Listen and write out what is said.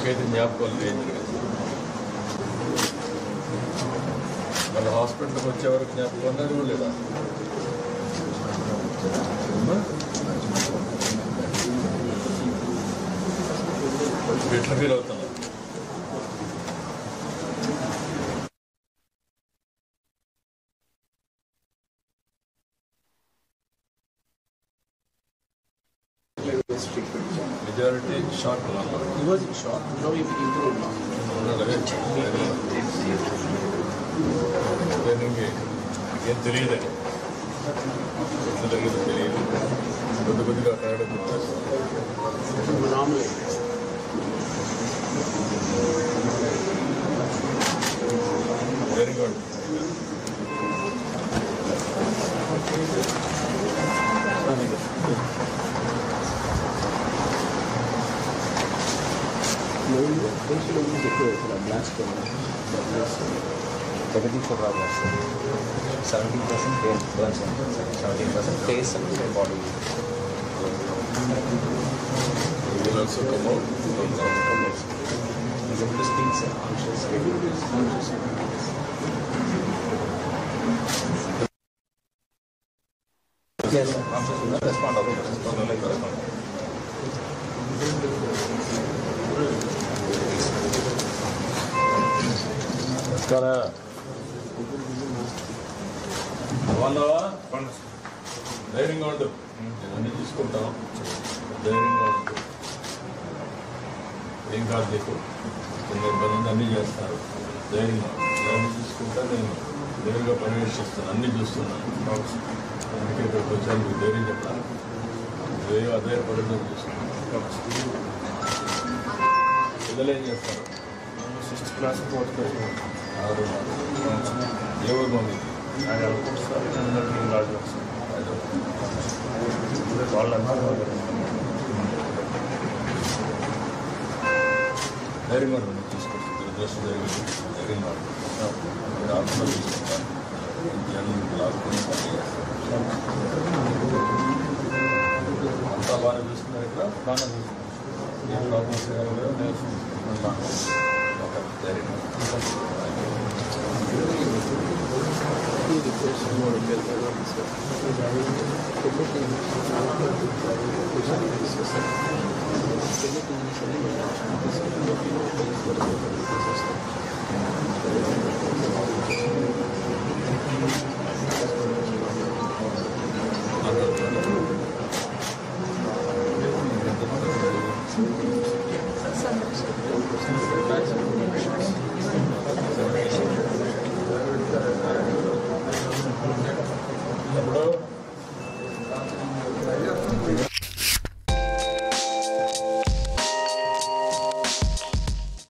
మీకైతే జ్ఞాపకాలు లేదు మన హాస్పిటల్కి వచ్చే వరకు జ్ఞాపకం ఉన్నది కూడా లేదా ఎట్లా ఫీల్ అవుతున్నారు majority short He was in shock. Now he improved now. Training ఏం తెలియదని ఎట్లా జరిగిందో తెలియదు కొద్ది కొద్దిగా tired Normally. Very good Facial illness ఎక్కువ ఇక్కడ blast seventy four hours seventeen percent face burns seventeen percent face and body will also come out able to speak sir, conscious. Yes, sir. Conscious will respond, okay, respond, only respond. బాగున్నావా ధైర్యంగా ఉండు నేను అన్ని చూసుకుంటాం ధైర్యంగా ఉండు ఏం కాదు నీకు చిన్న ఇబ్బంది ఉంది, అన్నీ చేస్తారు ధైర్యంగా ఉండు. నేను అన్ని చూసుకుంటా నేను ధైర్యంగా పర్యవేక్షిస్తాను అన్నీ చూస్తున్నాను అందుకే ఇక్కడికి వచ్చాను మీకు ధైర్యం చెప్పాలి ధైర్యం అధైర్యపడడం చూసుకుంటాను పిల్లలు ఏం చేస్తారు సిక్స్త్ క్లాస్ ఫోర్త్ క్లాస్ ఆరు ఏ ఊరు మమ్మీ ఆయన అనుకుంటు సార్ అందరికీ రాజు వస్తారు వాళ్ళంతా ధైర్యంగా ఉండండి తీసుకొచ్చి దురదృష్టం జరిగింది ధైర్యంగా ఉండండి. నేను ఆత్మ తీసుకుంటాను జనం లాక్కుని పని చేస్తాను. అంతా బాగా చూస్తున్నారు ఇక్కడ బాగా చూస్తున్నారు ఏ ప్రాబ్లమ్స్ ధైర్యంగా Thank